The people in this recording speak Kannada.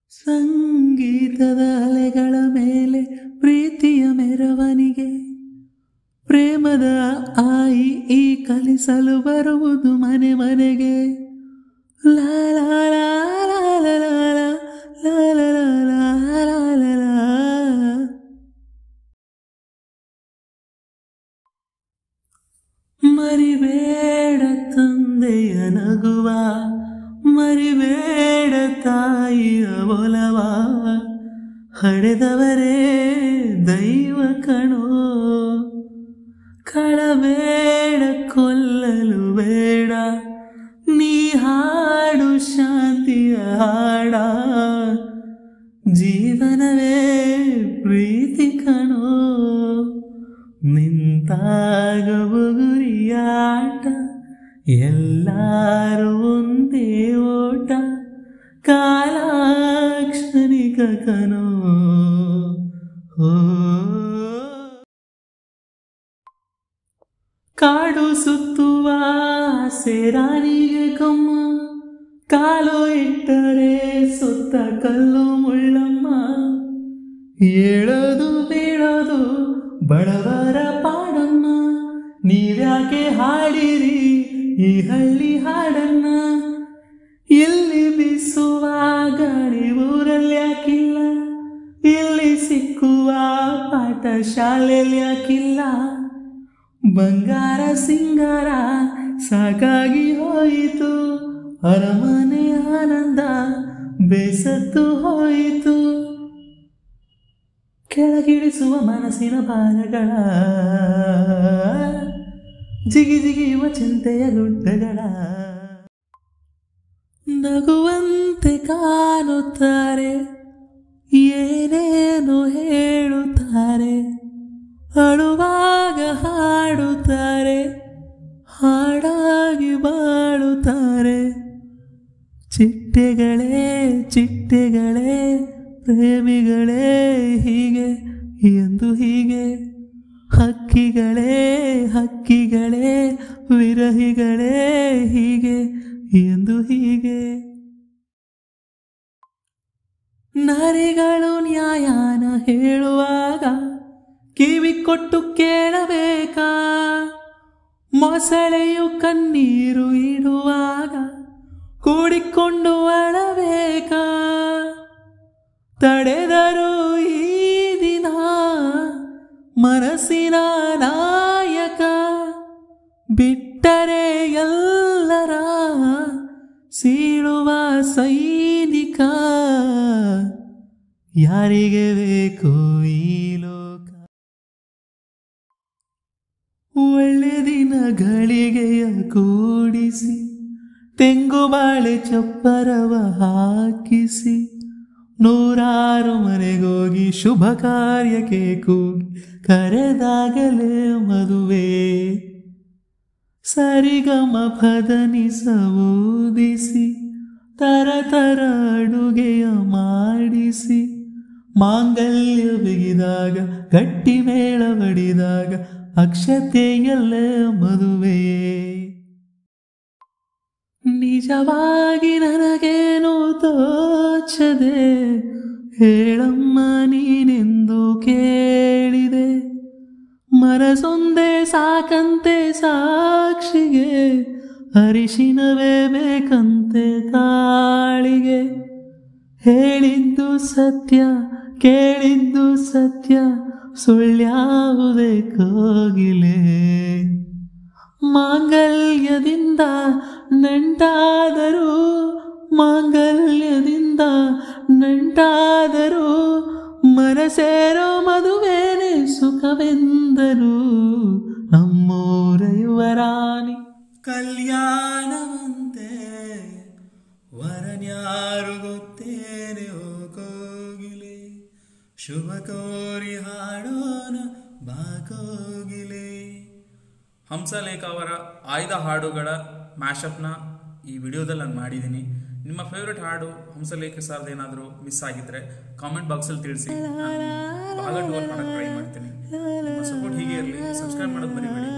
ಸಂಗೀತದ ಅಲೆಗಳ ಮೇಲೆ ಪ್ರೀತಿಯ ಮೆರವಣಿಗೆ ಪ್ರೇಮದ ಆಯಿ ಈ ಕಲಿಸಲು ಬರುವುದು ಮನೆ ಮನೆಗೆ ಲಾ ಲಾ ಲಾ ಲಾ ಲಾ ಲಾ ಲಾ ಲಾ ಲಾ ಲಾ ಲಾ ಲಾ ಲಾ. ಮರಿಬೇಡ ತಂದೆಯ ನಗುವ ಮರಿಬೇಡ ತಾಯಿಯ ಒಲವ ಹಡೆದವರೇ ದೈವ ಕಣೋ ಕಳಬೇಡ ಕೊಲ್ಲಲು ಬೇಡ ನೀ ಹಾಡು ಶಾಂತಿಯ ಹಾಡ ಜೀವನವೇ ಪ್ರೀತಿ ಕಣೋ ನಿಂತಾಗ ಬುಗುರಿಯಾಟ ಎಲ್ಲಾರು ಒಂದೇ ಓಟ ಕಾಲಾಕ್ಷಣಿಕ ಕನೋ ಓ ಕಾಡು ಸುತ್ತುವ ಸೇರಾಣಿಗೆ ಕಮ್ಮ ಕಾಲು ಇಟ್ಟರೆ ಸುತ್ತ ಕಲ್ಲು ಮುಳ್ಳಮ್ಮ ಏಳೋದು ಬೀಳೋದು ಬಡವರ ಪಾಡನ್ನ ನೀವ್ಯಾಕೆ ಹಾಡಿರಿ ಈ ಹಳ್ಳಿ ಹಾಡನ್ನ ಇಲ್ಲಿ ಬೀಸುವ ಗಾಳಿ ಊರಲ್ಲಿ ಯಾಕಿಲ್ಲ ಇಲ್ಲಿ ಸಿಕ್ಕುವ ಪಾಠ ಶಾಲೆಯಲ್ಲಿ ಯಾಕಿಲ್ಲ ಬಂಗಾರ ಸಿಂಗಾರ ಸಾಕಾಗಿ ಹೋಯಿತು ಅರಮನೆ ಆನಂದ ಬೇಸತ್ತು ಹೋಯಿತು ಕೆಳಗಿಳಿಸುವ ಮನಸ್ಸಿನ ಭಾರಗಳ ಜಿಗಿ ಜಿಗಿಯುವ ಚಿಂತೆಯ ಗುಡ್ಡಗಳ ನಗುವಂತೆ ಕಾಣುತ್ತಾರೆ ಏನೇನು ಹೇಳುತ್ತಾರೆ ಅಳುವಾಗ ಹಾಡುತ್ತಾರೆ ಹಾಡಾಗಿ ಬಾಳುತ್ತಾರೆ ಚಿಟ್ಟೆಗಳೇ ಚಿಟ್ಟೆಗಳೇ ಪ್ರೇಮಿಗಳೇ ಹೀಗೆ ಎಂದು ಹೀಗೆ ಹಕ್ಕಿಗಳೇ ಹಕ್ಕಿಗಳೇ ವಿರಹಿಗಳೇ ಹೀಗೆ ಎಂದು ಹೀಗೆ ನರಿಗಳು ನ್ಯಾಯನ ಹೇಳುವಾಗ ಕಿವಿ ಕೊಟ್ಟು ಕೇಳಬೇಕಾ ಮೊಸಳೆಯು ಕಣ್ಣೀರು ಇಡುವಾಗ ಕೂಡಿಕೊಂಡು ಅಳಬೇಕಾ ತಡೆದರು ಈ ದಿನ ಮನಸ್ಸಿನ ನಾಯಕ ಬಿಟ್ಟರೆ ಎಲ್ಲರ ಸೀಳುವ ಸೈನಿಕ ಯಾರಿಗೆ ಬೇಕು ಈ ಲೋಕ ಒಳ್ಳೆ ದಿನ ಗಳಿಗೆಯ ಕೂಡಿಸಿ ತೆಂಗು ಬಾಳೆ ಚಪ್ಪರವ ಹಾಕಿಸಿ ನೂರಾರು ಮನೆಗೋಗಿ ಶುಭ ಕಾರ್ಯಕ್ಕೆ ಕೂಗಿ ಕರೆದಾಗಲೇ ಮದುವೆ ಸರಿಗಮ ಪದನಿಸ ಓದಿಸಿ ತರ ತರ ಅಡುಗೆಯ ಮಾಡಿಸಿ ಮಾಂಗಲ್ಯ ಬಿಗಿದಾಗ ಗಟ್ಟಿ ಮೇಳ ಬಡಿದಾಗ ಅಕ್ಷತೆಯಲ್ಲೇ ಮದುವೆಯೇ ನಿಜವಾಗಿ ನನಗೇನು ತೋಚದೆ ಹೇಳಮ್ಮ ನೀನೆಂದು ಕೇಳಿದೆ ಮನಸೊಂದೇ ಸಾಕಂತೆ ಸಾಕ್ಷಿಗೆ ಅರಿಶಿನವೇ ಬೇಕಂತೆ ತಾಳಿಗೆ ಹೇಳಿದ್ದು ಸತ್ಯ ಕೇಳಿದ್ದು ಸತ್ಯ ಸುಳ್ಳ್ಯಾವುದೇ ಕೋಗಿಲೆ ಮಾಂಗಲ್ಯದಿಂದ ನಂಟಾದರೂ ಮಾಂಗಲ್ಯದಿಂದ ನಂಟಾದರೂ ಮನಸೇರೋ ಮದುವೇನೆ ಸುಖವೆಂದರು ನಮ್ಮೂರ ಯುವರಾಣಿ ಕಲ್ಯಾಣವಂತೆ ವರನ್ಯಾರು ಗೊತ್ತೇನೆ ಓ ಕೋಗಿಲೆ ಶುಭ ಕೋರಿ ಹಾಡೋಣ ಬಾ ಕೋಗಿಲೆ ಹಂಸಲೇಖ ಅವರ ಆಯ್ದ ಹಾಡುಗಳ ಮ್ಯಾಶಪ್ನ ಈ ವಿಡಿಯೋದಲ್ಲಿ ನಾನು ಮಾಡಿದ್ದೀನಿ ನಿಮ್ಮ ಫೇವ್ರೆಟ್ ಹಾಡು ಹಂಸಲೇಖ ಸರ್ದು ಏನಾದರೂ ಮಿಸ್ ಆಗಿದ್ರೆ ಕಾಮೆಂಟ್ ಬಾಕ್ಸಲ್ಲಿ ತಿಳಿಸಿ ನಾನು ಭಾಗ ಟೂರ್ ಮಾಡಕ್ಕೆ ಟ್ರೈ ಮಾಡ್ತೀನಿ ನಿಮ್ಮ ಸಪೋರ್ಟ್ ಹೀಗೆ ಇರಲಿ ಸಬ್ಸ್ಕ್ರೈಬ್ ಮಾಡೋದು ಮರಿಬೇಡಿ